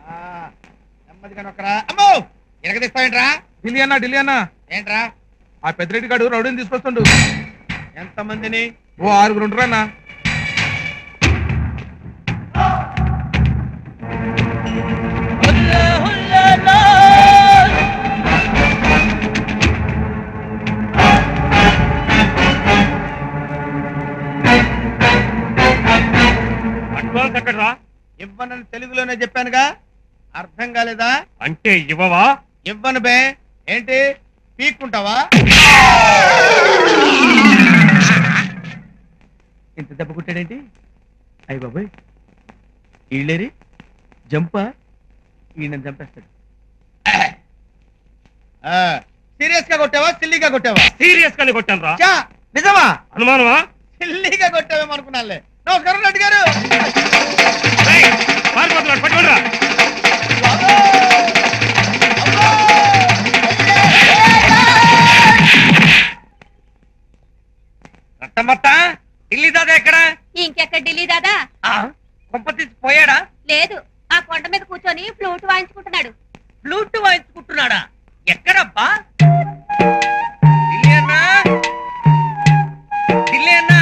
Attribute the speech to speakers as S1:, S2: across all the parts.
S1: ఆ, నెమ్మదిగా నొక్కరా అమ్మో ఎరగదీస్తావేంట్రా
S2: ఢిల్లీ అన్న ఢిల్లీ అన్న
S1: ఏంట్రా
S2: ఆ పెద్దిరెడ్డి గాడు రౌడీని తీసుకొస్తుండు
S1: ఎంతమందిని
S2: ఓ ఆరుగురు ఉంటారు అన్న
S3: అడ్వాన్స్ ఎక్కడరా
S1: ఇవ్వనని తెలుగులోనే చెప్పానుగా అర్థం కాలేదా
S3: అంటే ఇవ్వవా
S1: ఇవ్వను బే ఏంటి పీక్కుంటావా ఇంత దెబ్బ కొట్టాడేంటి అయ్యి బాబాయ్ ఈళ్ళేరి జంపా ఈయన చంపేస్తాడు సీరియస్ గా కొట్టావా సిల్లీగా కొట్టావా
S3: సీరియస్ గానే కొట్టాను రా
S1: చా నిజమా
S3: అనుమానమా
S1: సిల్లీగా కొట్టావేమో అనుకున్నానులే నమస్కారం రెడ్డి గారు
S3: రేయ్, పారిపోతున్నాడు పట్టుకోండిరా
S4: రత్తమ్మత్త ఢిల్లీ దాదా ఎక్కడ
S5: ఇంకెక్కడ ఢిల్లీ దాదా
S4: కొంప తీసి పోయాడా
S5: లేదు ఆ కొండ మీద కూర్చొని ఫ్లూట్ వాయించుకుంటున్నాడు
S4: ఫ్లూట్ వాయించుకుంటున్నాడా ఎక్కడబ్బా ఢిల్లీ అన్నా ఢిల్లీ అన్నా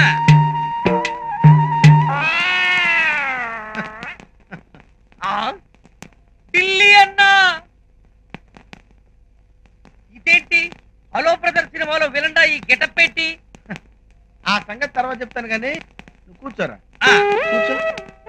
S4: ఆ? ఢిల్లీ అన్నా ఇదేంటి హలో బ్రదర్ సినిమాలో విలండా ఈ గెటప్ పెట్టి
S1: ఆ సంగతి తర్వాత చెప్తాను కానీ నువ్వు కూర్చోరా
S4: ఆ,
S1: కూర్చో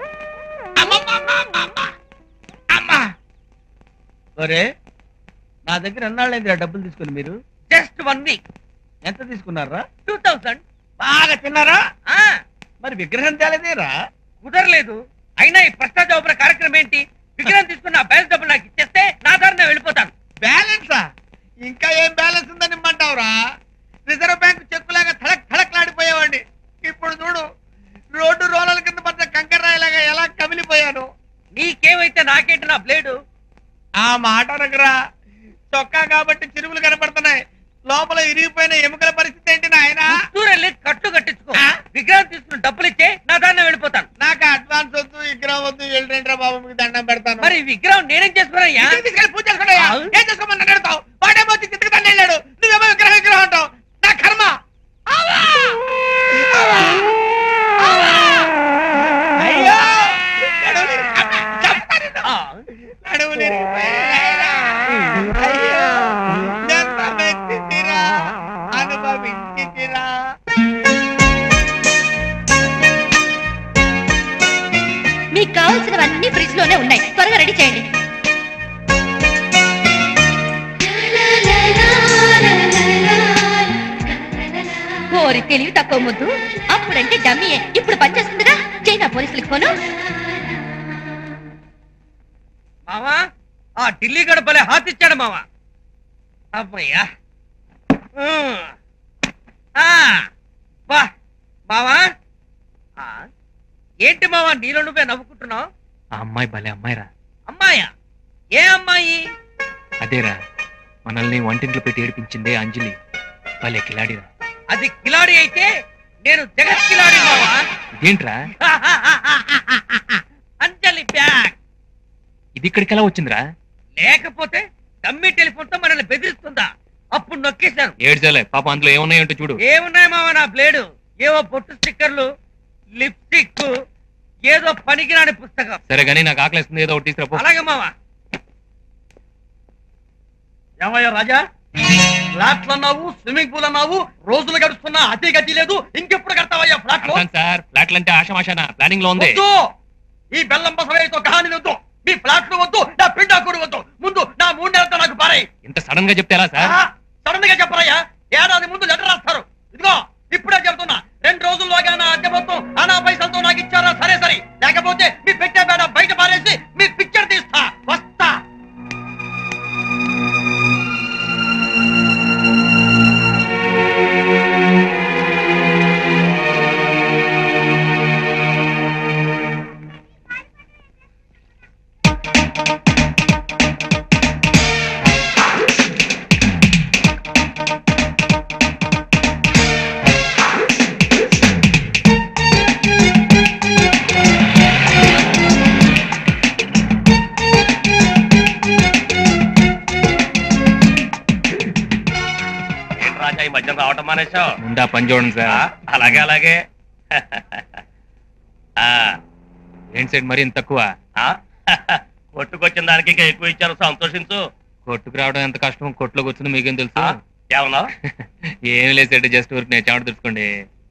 S1: అమ్మా ఒరే నా దగ్గర ఎన్నాళ్ళైంది డబ్బులు తీసుకుని మీరు
S4: జస్ట్ వన్ వీక్
S1: ఎంత తీసుకున్నారా
S4: టూ థౌసండ్
S1: బాగా తిన్నారా మరి విగ్రహం తేలేదేరా
S4: కుదరలేదు అయినా ఈ ప్రశ్న జవాబుల కార్యక్రమం ఏంటి విగ్రహం తీసుకున్న ఆ బ్యాలెన్స్ డబ్బులు నాకు ఇచ్చేస్తే నా దారి నేను వెళ్ళిపోతాను
S1: బ్యాలెన్సా ఇంకా ఏం బ్యాలెన్స్ ఉందని ఇమ్మంటావురా రిజర్వ్ బ్యాంక్ చెక్కులాగా థడక్ థడక్లాడిపోయేవాడిని ఇప్పుడు చూడు రోడ్డు రోలల కింద పడ్డ కంకర్రాయిలాగా ఎలా కమిలిపోయాను
S4: నీకేమైతే నాకేంటి నా బ్లేడు
S1: ఆ మాట అనకురా చొక్కా కాబట్టి చిరుగులు కనపడుతున్నాయి లోపల ఇరిగిపోయిన ఎముకల పరిస్థితి ఏంటి నాయన
S4: వెళ్ళి కట్టు కట్టించుకో
S1: ఆ?
S4: విగ్రహం తీసుకున్న డబ్బులు ఇచ్చే నా దారి నేను వెళ్ళిపోతాను
S1: నాకు అడ్వాన్స్ వద్దు విగ్రహం వద్దు వెళ్ళండి బాబు మీకు దండం పెడతాను
S4: మరి ఈ విగ్రహం నేనేం చేసుకున్నాయ్యా
S1: ఇంటికి తీసుకెళ్ళి పూజ చేసుకున్నాయా?
S4: ఆ?
S1: ఏం చేసుకోమని నన్ను అడుగుతావు వాడేమో వచ్చి కిందకి తన్ని వెళ్ళాడు నువ్వేమో విగ్రహం విగ్రహం అంటావు నా కర్మ ఆవా! ఆవా! ఆవా! అయ్యో నడుములు ఇరిగి- చంపుతా నిన్ను.
S4: ఆ,
S1: నడుములు ఇరిగిపోయాయి. అయ్యో ఎంత మెచ్చితిరా అనుభవించితిరా
S5: మీకు కావాల్సినవన్నీ ఫ్రిడ్జ్ లోనే ఉన్నాయి త్వరగా రెడీ చేయండి కోరి తెలివి తక్కువ ముద్దు అప్పుడంటే డమ్మీయే ఇప్పుడు పనిచేస్తుందిగా చైనా పోలీసులకు ఫోను
S4: మావా ఆ ఢిల్లీ గడ భలే హాత్ ఇచ్చాడు మావా అమ్మయ్యా ఉమ్. ఆ, వా మావా ఆ, ఏంటి మావా నీలో నువ్వే నవ్వుకుంటున్నావు
S6: ఆ అమ్మాయి భలే అమ్మాయిరా
S4: అమ్మాయా ఏ అమ్మాయి
S6: అదేరా మనల్ని వంటింట్లో పెట్టి ఏడిపించిందే అంజలి భలే కిలాడిరా
S4: అది కిలాడి అయితే నేను జగత్ కిలాడి మావా
S6: ఇదేంట్రా
S4: అంజలి బ్యాగ్
S6: ఇది ఇక్కడికి ఎలా వచ్చిందిరా
S4: లేకపోతే డమ్మీ టెలిఫోన్ తో మనల్ని బెదిరిస్తుందా అప్పుడు నొక్కేశాను
S6: ఏడ్చలే పాప అందులో ఏమున్నాయంటో చూడు
S4: ఏమున్నాయి మావా నా బ్లేడు ఏవో పొట్టు స్టిక్కర్లు లిప్స్టిక్ ఏదో పనికిరాని పుస్తకం
S6: సరే గానీ నాకు ఆకలిస్తుంది ఏదో ఒకటి తీసుకురా పో.
S4: అలాగే మావా
S7: ఏమయ్యా రాజా ఫ్లాట్లు అన్నావు స్విమ్మింగ్ పూల్ అన్నావు రోజులు గడుస్తున్నా అతి గతి లేదు ఇంకెప్పుడు కడతావయ్యా ఫ్లాట్లు
S6: అర్థం సార్ ఫ్లాట్లు అంటే ఆషమాషాన ప్లానింగ్ లో ఉంది
S7: వద్దు ఈ బెల్లం బసవయ్యతో కహాని వద్దు మీ ఫ్లాట్లు వద్దు నా పిండాకుడు వద్దు ముందు నా మూడు నెలలతో నాకు పారాయి
S6: ఇంత సడన్ గా చెప్తే ఎలా సార్
S7: సడన్ గా చెప్పరయ్యా ఏడాది ముందు లెటర్ రాస్తారు ఇదిగో ఇప్పుడే చెప్తున్నా రెండు రోజుల్లోగా నా అద్దె మొత్తం అనా పైసలతో నాకు ఇచ్చారా సరే సరే లేకపోతే మీ పెట్టే బేడ బయట పారేసి మీ పిక్చర్ తీస్తా వస్తా
S5: ఆ
S3: మధ్యన రావటం మానేశావు
S6: ముందా పని చూడండి
S3: ఆ,
S6: సార్
S3: అలాగే అలాగే ఆ,
S6: ఏంటి సైడ్ మరి ఇంత తక్కువ
S3: ఆ, కొట్టుకొచ్చిన దానికి ఇంకా ఎక్కువ ఇచ్చారు సంతోషించు
S6: కొట్టుకు రావడం ఎంత కష్టం కొట్టులోకి వచ్చింది మీకేం తెలుసు
S3: ఆ, ఏమన్నావు
S6: ఏం లేదు సెట్ జస్ట్ ఊరికి నేను చెమట తెచ్చుకోండి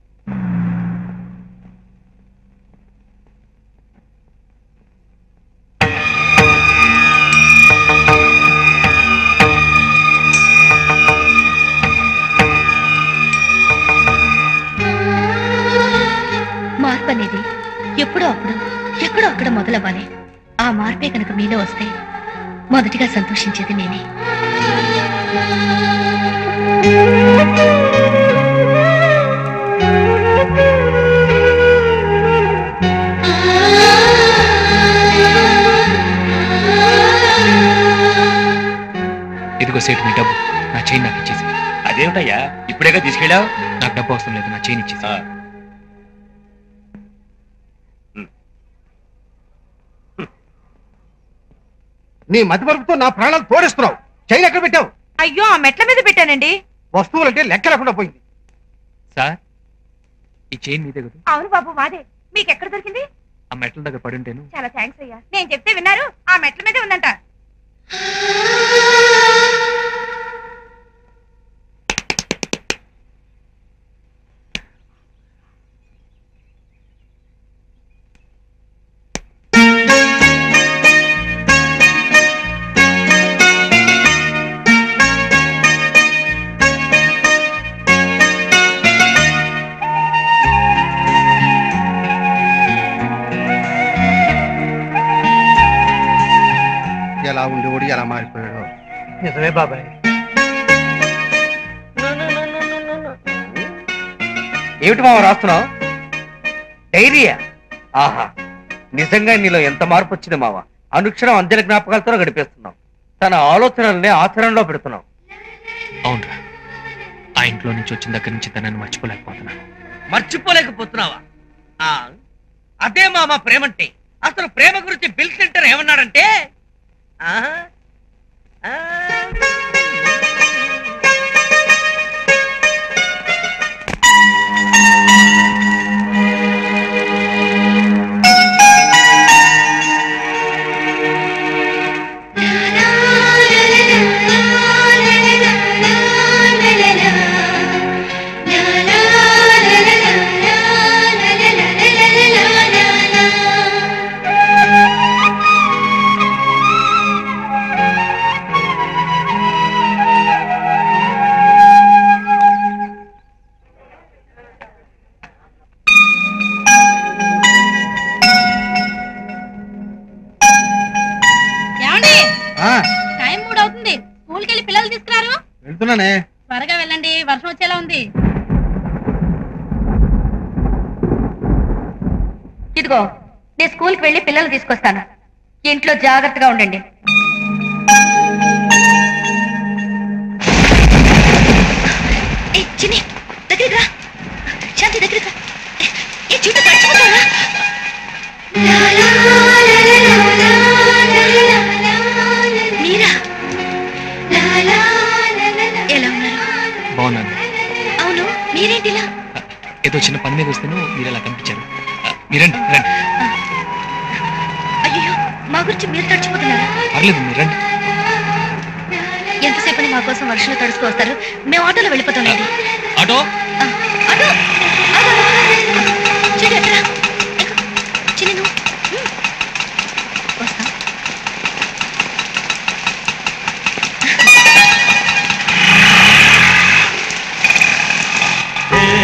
S5: మార్పు అనేది ఎప్పుడో అప్పుడు ఎక్కడో అక్కడ మొదలవ్వాలి ఆ మార్పే కనుక మీలో వస్తే మొదటిగా సంతోషించేది నేనే
S6: ఇదిగో సేటు మీ డబ్బు నా చైన్ నాకు ఇచ్చేసి
S3: అదేమిటయ్యా ఇప్పుడేగా తీసుకెళ్ళావు
S6: నాకు డబ్బు అవసరం లేదు నా చైన్ ఇచ్చేసి
S1: నీ మతి మరుపుతో నా ప్రాణాలు తోడిస్తున్నావు చైన్ ఎక్కడ పెట్టావు
S8: అయ్యో ఆ మెట్ల మీద పెట్టానండి
S1: వస్తువులంటే లెక్క లేకుండా పోయింది
S6: సార్ ఈ చైన్ మీదే కదా
S8: అవును బాబు మాదే మీకు ఎక్కడ దొరికింది
S6: ఆ మెట్ల దగ్గర పడి ఉంటేను
S8: చాలా థ్యాంక్స్ అయ్యా నేను చెప్తే విన్నారు ఆ మెట్ల మీదే ఉందంట
S1: ఎలా ఉండేవాడు ఎలా మారిపోయాడు
S4: నిజమే బాబాయ్
S7: ఏమిటి మామ రాస్తున్నావు డైరియా ఆహా నిజంగా నీలో ఎంత మార్పు వచ్చింది మావ అనుక్షణం అంజన జ్ఞాపకాలతో గడిపేస్తున్నావు తన ఆలోచనల్ని ఆచరణలో పెడుతున్నావు
S6: అవునరా ఆ ఇంట్లో నుంచి వచ్చిన దగ్గర నుంచి తనని మర్చిపోలేకపోతున్నాను
S4: మర్చిపోలేకపోతున్నావా ఆ, అదే మామ ప్రేమంటే అసలు ప్రేమ గురించి బిల్ క్లింటన్ ఏమన్నాడంటే ఆ, ఆ,
S5: ఏమండి
S1: ఆ,
S5: టైం మూడు అవుతుంది స్కూల్కి వెళ్ళి పిల్లలు తీసుకురారు
S1: వెళ్తున్నానే
S5: త్వరగా వెళ్ళండి వర్షం వచ్చేలా ఉంది ఇదిగో నేను స్కూల్కి వెళ్ళి పిల్లలు తీసుకొస్తాను ఇంట్లో జాగ్రత్తగా ఉండండి ఏ, చిన్ని దగ్గరికి రా శాంతి దగ్గరికి రా ఏ చూడు తడిచిపోతావా మీరా ఎలా ఉన్నారు
S6: బాగున్నాను
S5: అవును మీరేంటిలా
S6: ఏదో చిన్న పని మీద వస్తేను మీరు అలా కనిపించారు ఆ, మీరండి రండి
S5: అయ్యో మా గురించి మీరు తడిచిపోతున్నారా
S6: పర్లేదు మీరు రండి
S5: ఎంతసేపని మా కోసం వర్షంలో తడుచుకు వస్తారు మేము ఆటోలో వెళ్ళిపోతామండి
S6: ఆటో